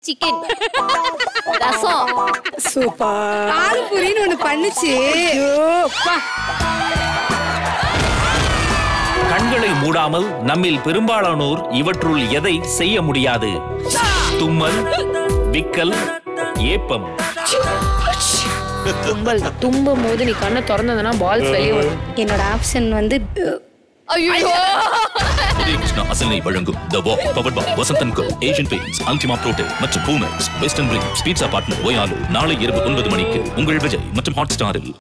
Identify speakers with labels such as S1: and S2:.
S1: chicken ரசம்
S2: super
S3: பால்புரின்னு ஒண்ணு பண்ணுச்சு
S4: கண்களை மூடாமல் நம்மில் பெரும்பாலானோர் இவற்றுள் எதை செய்ய முடியாது தும்மல் விக்கல் ஏப்பம்
S5: தும்பல் தும்பும் போது நீ கண்ணை திறந்ததுன்னா பால்ஸ் வெளியே வரும்
S2: என்னோட ஆப்ஷன் வந்து
S1: ஐயோ
S4: உதய கிருஷ்ணா அசனை வழங்கும் த வாக் பவர் பா வசந்தன் கோ ஏஷியன் பெயிண்ட்ஸ் அல்டிமா ப்ரோடெக் மற்றும் பூமெக்ஸ் வெஸ்டர்ன் ட்ரீம்ஸ் பீட்சா பார்ட்னர் ஒயாலோ நாளை இரவு ஒன்பது மணிக்கு உங்கள் விஜய் மற்றும் ஹாட் ஸ்டாரில்